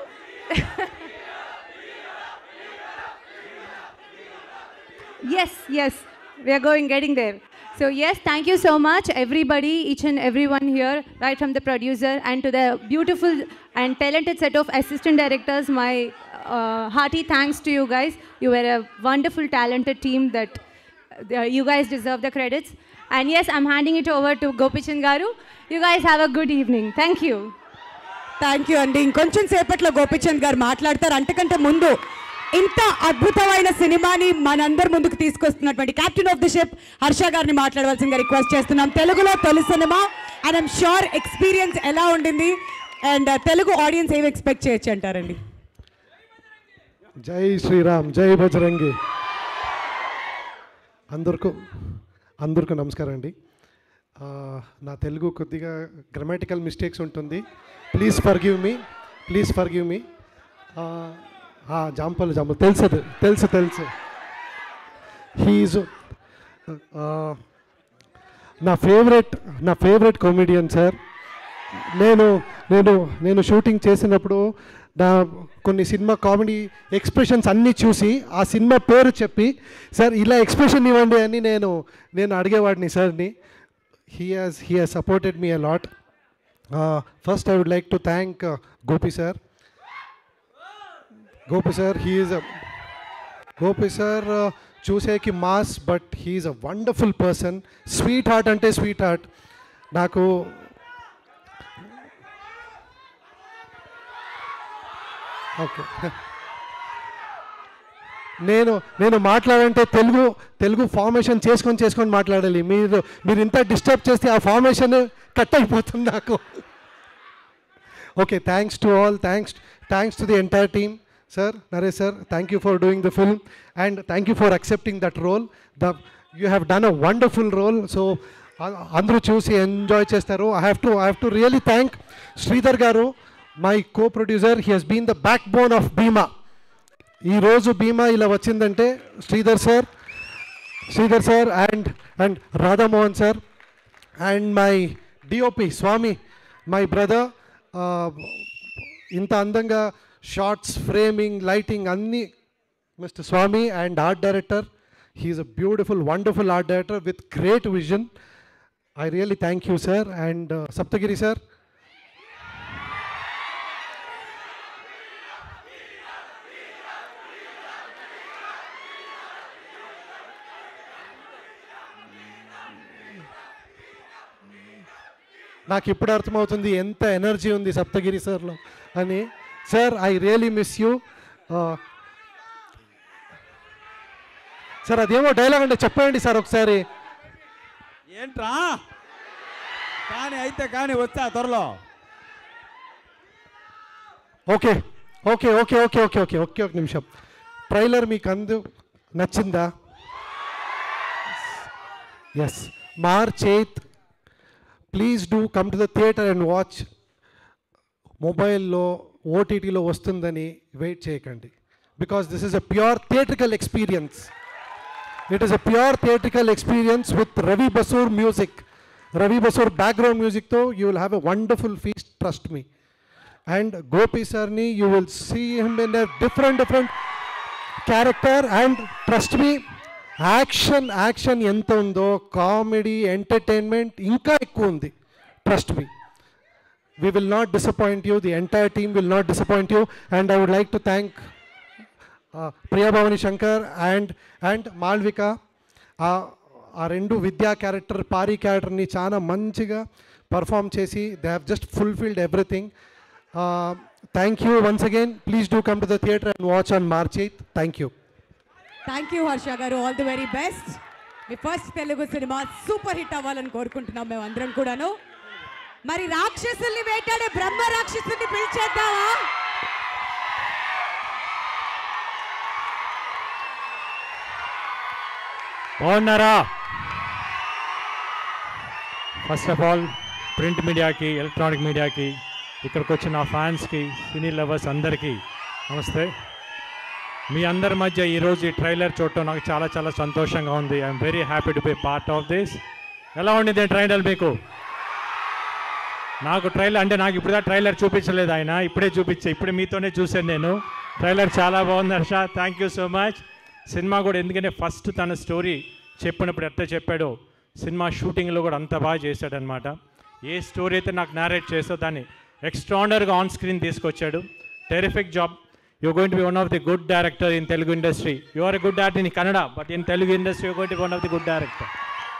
yes, yes, we are going, getting there. So, yes, thank you so much, everybody, each and everyone here, right from the producer and to the beautiful and talented set of assistant directors. My uh, hearty thanks to you guys. You were a wonderful, talented team that uh, you guys deserve the credits. And yes, I'm handing it over to Gopichan Garu. You guys have a good evening. Thank you. Thank you అండి ఇంకొంచెం సేపట్లో గోపిచంద్ గారు మాట్లాడతారు అంతకంటే ముందు ఇంత అద్భుతమైన సినిమాని మనందరి ముందుకు తీసుకొస్తున్నటువంటి captain of the ship Harsha గారిని మాట్లాడవలసిందిగా రిక్వెస్ట్ చేస్తున్నాం తెలుగులో తొలి cinema and I'm sure experience ఎలా ఉండింది అండ్ తెలుగు ఆడియన్స్ ఏమి ఎక్స్పెక్ట్ చేయొచ్చు అంటారండి జై శ్రీరామ్ జై బజరంగి అందరికీ అందరికీ నమస్కారం అండి ఆ, నా తెలుగు కొద్దిగా గ్రామాటికల్ మిస్టేక్స్ ఉంటుంది please forgive me please forgive me జాంపల్ జాంపల్ తెలుసు అది, తెలుసు తెలుసు హీజ్ నా ఫేవరెట్ నా ఫేవరెట్ కామెడియన్ సార్ నేను నేను నేను షూటింగ్ చేసినప్పుడు నా కొన్ని సినిమా కామెడీ ఎక్స్ప్రెషన్స్ అన్నీ చూసి ఆ సినిమా పేరు చెప్పి సార్ ఇలా ఎక్స్ప్రెషన్ ఇవ్వండి అని నేను నేను అడిగేవాడిని సార్ని he has he has supported me a lot first I would like to thank Gopi sir Gopi sir he is Gopi sir చూసేకి mass but he's a wonderful person sweet heart అంటే స్వీట్ హార్ట్ నాకు ఓకే నేను నేను మాట్లాడంటే తెలుగు తెలుగు ఫార్మేషన్ చేసుకొని చేసుకొని మాట్లాడాలి మీరు మీరు ఇంత డిస్టర్బ్ చేస్తే ఆ ఫార్మేషన్ కట్ అయిపోతుంది నాకు okay thanks to all thanks thanks to the entire team sir Naresh sir thank you for doing the film and thank you for accepting that role the you have done a wonderful role so అ- అందరూ చూసి enjoy చేస్తారు I have to I have to really thank Sridhar garu my co producer he has been the backbone of Bheema ఈరోజు భీమా ఇలా వచ్చిందంటే Sridhar sir Sridhar sir and and Radhamohan sir and my DOP Swamy my brother ఇంత అందంగా shots framing lighting అన్నీ mister Swamy and art director he's a beautiful wonderful art director with great vision I really thank you sir and Saptagiri sir నాకు ఇప్పుడు అర్థమవుతుంది ఎంత energy ఉంది సప్తగిరి సార్లో అని sir I really miss you sir అదేమో డైలాగ్ అంటే చెప్పండి సార్ ఒకసారి ఏంట్రా కానీ అయితే కానీ వచ్చా త్వరలో okay okay okay okay okay okay okay ఒక నిమిషం ట్రైలర్ మీకు అందు నచ్చిందా yes March eighth please do come to the theatre and watch మొబైల్లో ఓటీటీలో వస్తుందని వెయిట్ చేయకండి because this is a pure theatrical experience it is a pure theatrical experience with Ravi Basrur music Ravi Basrur background మ్యూజిక్తో you will have a wonderful feast trust me and Gopi సార్ని you will see him in a different different character and trust me action action ఎంత ఉందో comedy entertainment ఇంకా ఎక్కువ ఉంది trust me we will not disappoint you the entire team will not disappoint you and i would like to thank uh, Priya Bhavani Shankar and and Malvika ఆ ఆ రెండు విద్యా character పారి క్యారెక్టర్ని చాలా మంచిగా పర్ఫామ్ చేసి they have just fulfilled everything thank you once again please do come to the theatre and watch on March eighth thank you thank you Harsha garu all the very best మీ first Telugu cinema super hit అవ్వాలని కోరుకుంటున్నాం మేము అందరం కూడాను మరి రాక్షసుల్ని వేటాడే బ్రహ్మ రాక్షసుల్ని పిలిచేద్దామా బాగున్నారా ఫస్ట్ ఆఫ్ ఆల్ ప్రింట్ మీడియాకి ఎలక్ట్రానిక్ మీడియాకి ఇక్కడికి వచ్చిన ఫ్యాన్స్కి సినీ లవర్స్ అందరికీ నమస్తే మీ అందరి మధ్య ఈరోజు ఈ ట్రైలర్ చూడటం నాకు చాలా చాలా సంతోషంగా ఉంది I'm very happy to be part of this ఎలా ఉండింది ట్రైలర్ మీకు నాకు ట్రైలర్ అంటే నాకు ఇప్పుడు ట్రైలర్ చూపించలేదు ఆయన ఇప్పుడే చూపించే ఇప్పుడే మీతోనే చూశాను నేను ట్రైలర్ చాలా బాగుంది Harsha thank you so much cinema కూడా ఎందుకంటే ఫస్ట్ తన స్టోరీ చెప్పినప్పుడు ఎట్లా చెప్పాడో సినిమా షూటింగ్లో కూడా అంత బాగా చేశాడనమాట ఏ స్టోరీ అయితే నాకు నేరేట్ చేసో దాన్ని ఎక్స్ట్రాడనరీగా ఆన్ స్క్రీన్ తీసుకొచ్చాడు terrific job you going to be one of the good director in Telugu industry you are a good actor in Kannada but in Telugu industry you going to one of the good director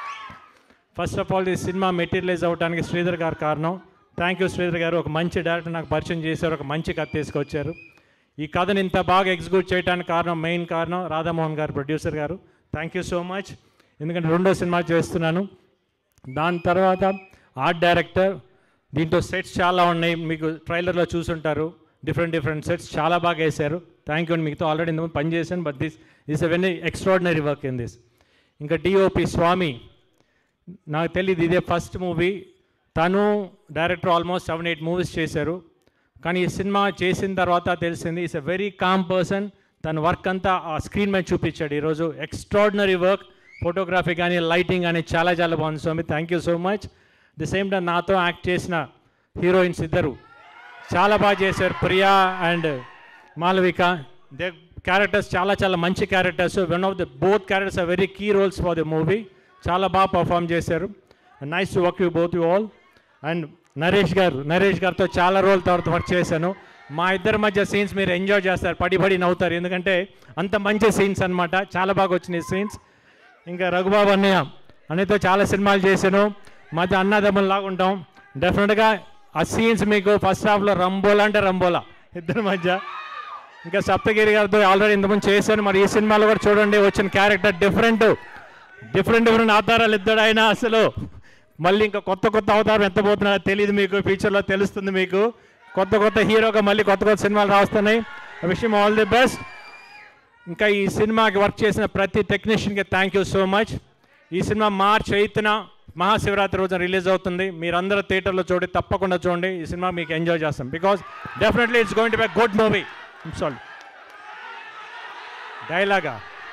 first of all ఈ cinema materialize అవ్వడానికి శ్రీధర్ గారు కారణం thank you Sridhar గారు ఒక మంచి director నాకు పరిచయం చేశారు ఒక మంచి కథ తీసుకొచ్చారు ఈ కథను ఇంత బాగా ఎగ్జిక్యూట్ చేయడానికి కారణం మెయిన్ కారణం రాధామోహన్ గారు ప్రొడ్యూసర్ గారు థ్యాంక్ యూ సో మచ్ ఎందుకంటే రెండో సినిమా చేస్తున్నాను దాని తర్వాత ఆర్ట్ డైరెక్టర్ దీంట్లో సెట్స్ చాలా ఉన్నాయి మీకు ట్రైలర్లో చూసుంటారు డిఫరెంట్ డిఫరెంట్ సెట్స్ చాలా బాగా వేశారు థ్యాంక్ యూ అండి మీతో ఆల్రెడీ ఇంతకుముందు పని చేశాను but this is a very extraordinary work in this ఇంకా డిఓపి స్వామి నాకు తెలియదు ఇదే ఫస్ట్ మూవీ తను director almost seven eight movies చేశారు కానీ ఈ సినిమా చేసిన తర్వాత తెలిసింది it's a very calm person తన వర్క్ అంతా ఆ స్క్రీన్ మీద చూపించాడు ఈరోజు ఎక్స్ట్రాడినరీ వర్క్ ఫోటోగ్రఫీ కానీ లైటింగ్ కానీ చాలా చాలా బాగుంది Swamy thank you so much the same time నాతో యాక్ట్ చేసిన హీరోయిన్స్ ఇద్దరు చాలా బాగా చేశారు Priya and Malavika they characters చాలా చాలా మంచి characters one of the both characters are very key roles for the movie చాలా బాగా పర్ఫామ్ చేశారు nice to work you both you all and Naresh garu Naresh గారితో చాలా రోజుల తర్వాత వర్క్ చేశాను మా ఇద్దరి మధ్య సీన్స్ మీరు ఎంజాయ్ చేస్తారు పడి పడి నవ్వుతారు ఎందుకంటే అంత మంచి సీన్స్ అన్నమాట చాలా బాగా వచ్చినాయి సీన్స్ ఇంకా రఘుబాబు అన్నయ్య అన్నయ్యతో చాలా సినిమాలు చేశాను మధ్య అన్నదమ్ముల్లాగా ఉంటాం డెఫినెట్గా ఆ సీన్స్ మీకు ఫస్ట్ హాఫ్లో రంబోలా అంటే రంబోలా ఇద్దరి మధ్య ఇంకా సప్తగిరి గారితో ఆల్రెడీ ఇంతకుముందు చేశాను మరి ఈ సినిమాలో కూడా చూడండి వచ్చిన క్యారెక్టర్ డిఫరెంట్ డిఫరెంట్ డిఫరెంట్ అవతారాలు ఇద్దరు ఆయన అసలు మళ్ళీ ఇంకా కొత్త కొత్త అవతారం ఎంత పోతున్నారో తెలియదు మీకు ఫ్యూచర్లో తెలుస్తుంది మీకు కొత్త కొత్త హీరోగా మళ్ళీ కొత్త కొత్త సినిమాలు రాస్తున్నాయి విషయం ఆల్ ది బెస్ట్ ఇంకా ఈ సినిమాకి వర్క్ చేసిన ప్రతి టెక్నీషియన్కి థ్యాంక్ యూ సో మచ్ ఈ సినిమా మార్చ్ ఎయిత్న మహాశివరాత్రి రోజున రిలీజ్ అవుతుంది మీరందరూ థియేటర్లో చూడండి తప్పకుండా చూడండి ఈ సినిమా మీకు ఎంజాయ్ చేస్తాం because definitely it's going to be good movie sorry డైలాగా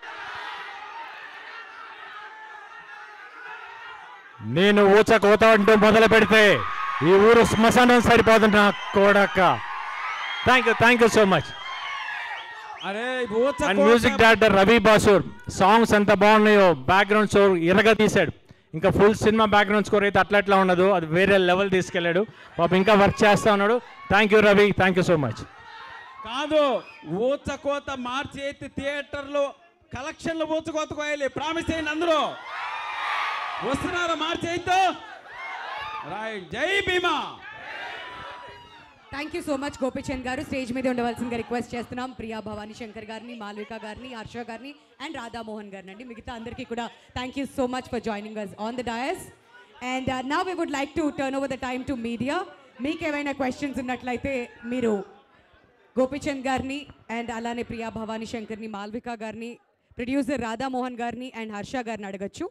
నేను ఊచ కోత అంటూ మొదలు పెడితే ఈ ఊరు శ్మశానం సరిపోతుంది నా కోడక్క thank you thank you so much అరే ఊచ అండ్ కోత- music director Ravi Basrur songs ఎంత బాగున్నాయో బ్యాక్గ్రౌండ్ స్కోర్ ఇరగా తీశాడు ఇంకా ఫుల్ సినిమా బ్యాక్గ్రౌండ్ స్కోర్ అయితే అట్లా అట్లా ఉండదు అది వేరే లెవెల్ తీసుకెళ్ళాడు పాపం ఇంకా వర్క్ చేస్తా ఉన్నాడు thank you Ravi thank you so much కాదు ఊచ కోత మార్చి అయితే థియేటర్లో కలెక్షన్లు ఊచ కోత కోయాలి ప్రామిస్ చేయండి అందరూ వస్తున్నారా మార్చి అయితే రైట్ జై Bheema thank you so much Gopichand garu stage మీద ఉండవలసిందిగా రిక్వెస్ట్ చేస్తున్నాం ప్రియా భవానీ శంకర్ గారిని మాల్విక గారిని హర్ష గారిని అండ్ రాధామోహన్ గారిని అండి మిగతా అందరికీ కూడా thank you so much for joining us on the dais and నా we would like to turn over the time to media మీకు ఏమైనా క్వశ్చన్స్ ఉన్నట్లయితే మీరు గోపిచంద్ గారిని అండ్ అలానే ప్రియా భవానీ శంకర్ని మాల్విక గారిని ప్రొడ్యూసర్ రాధామోహన్ గారిని అండ్ హర్ష గారిని అడగచ్చు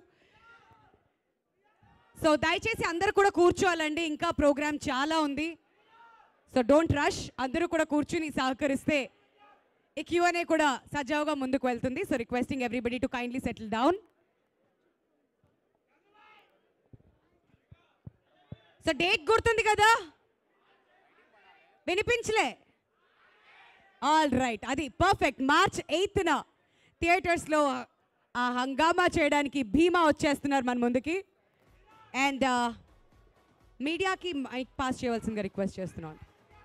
సో దయచేసి అందరూ కూడా కూర్చోవాలండి ఇంకా ప్రోగ్రామ్ చాలా ఉంది సో డోంట్ రష్ అందరూ కూడా కూర్చుని సహకరిస్తే ఈ క్యూఎన్ఏ కూడా సజావుగా ముందుకు వెళ్తుంది so requesting everybody to kindly settle down so date గుర్తుంది కదా వినిపించలే ఆల్ రైట్ అది పర్ఫెక్ట్ మార్చ్ ఎయిత్న థియేటర్స్లో ఆ హంగామా చేయడానికి భీమా వచ్చేస్తున్నారు మన ముందుకి అండ్ మీడియాకి మైక్ పాస్ చేయవలసిందిగా రిక్వెస్ట్ చేస్తున్నాను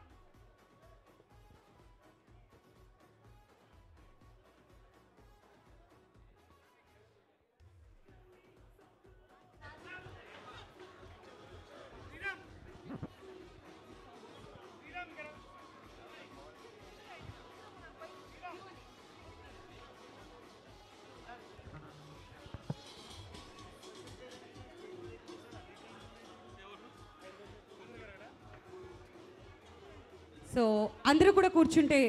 సో అందరూ కూడా కూర్చుంటే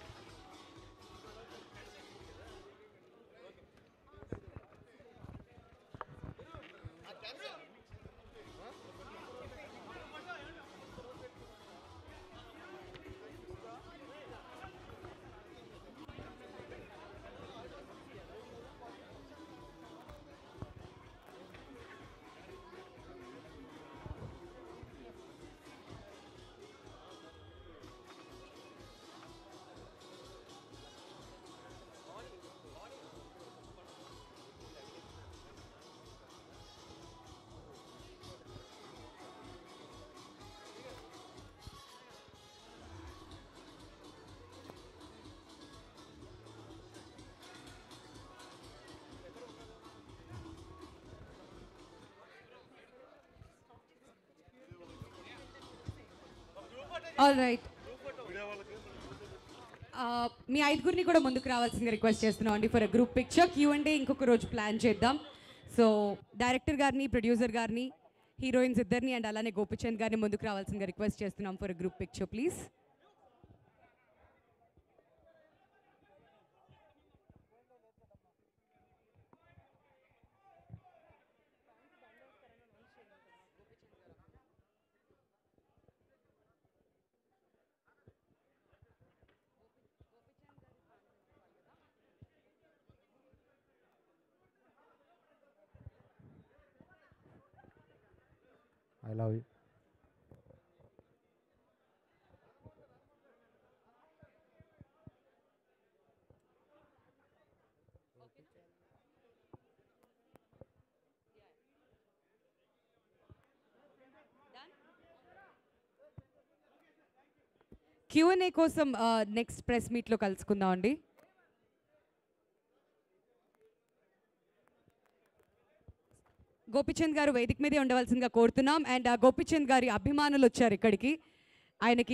ఆల్ రైట్ మీ ఐదుగురిని కూడా ముందుకు రావాల్సిందిగా రిక్వెస్ట్ చేస్తున్నాం అండి ఫర్ గ్రూప్ పిక్చర్ క్యూ అంటే ఇంకొక రోజు ప్లాన్ చేద్దాం సో డైరెక్టర్ గారిని ప్రొడ్యూసర్ గారిని హీరోయిన్స్ ఇద్దరిని అండ్ అలానే గోపిచంద్ గారిని ముందుకు రావాల్సిందిగా రిక్వెస్ట్ చేస్తున్నాం for group picture please I love you Q and A కోసం నెక్స్ట్ ప్రెస్ మీట్లో కలుసుకుందాం అండి గోపిచంద్ గారు వేదిక మీదే ఉండవలసిందిగా కోరుతున్నాం అండ్ ఆ గోపిచంద్ గారి అభిమానులు వచ్చారు ఇక్కడికి ఆయనకి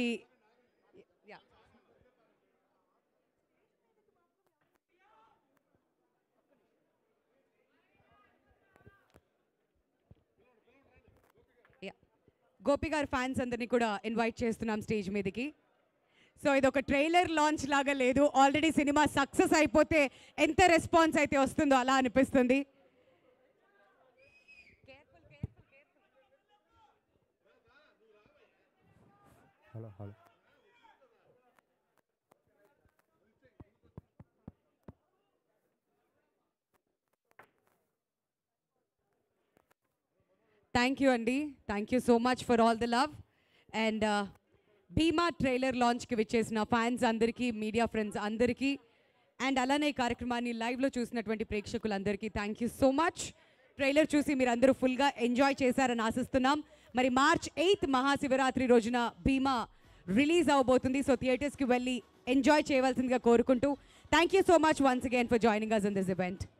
Yeah. గోపి గారి ఫ్యాన్స్ అందరినీ కూడా ఇన్వైట్ చేస్తున్నాం స్టేజ్ మీదకి సో ఇది ఒక ట్రైలర్ లాంచ్ లాగా లేదు ఆల్రెడీ సినిమా సక్సెస్ అయిపోతే ఎంత రెస్పాన్స్ అయితే వస్తుందో అలా అనిపిస్తుంది హలో హలో థ్యాంక్ యూ అండి thank you so much for all the love and Bheema trailer లాంచ్కి విచ్చేసిన ఫ్యాన్స్ అందరికీ మీడియా ఫ్రెండ్స్ అందరికీ అండ్ అలానే ఈ కార్యక్రమాన్ని లైవ్లో చూసినటువంటి ప్రేక్షకులందరికీ thank you so much trailer చూసి మీరు అందరూ ఫుల్గా ఎంజాయ్ చేశారని ఆశిస్తున్నాం మరి మార్చ్ ఎయిత్ మహాశివరాత్రి రోజున భీమా రిలీజ్ అవబోతుంది సో థియేటర్స్కి వెళ్ళి ఎంజాయ్ చేయవలసిందిగా కోరుకుంటూ thank you so much once again for joining us in this event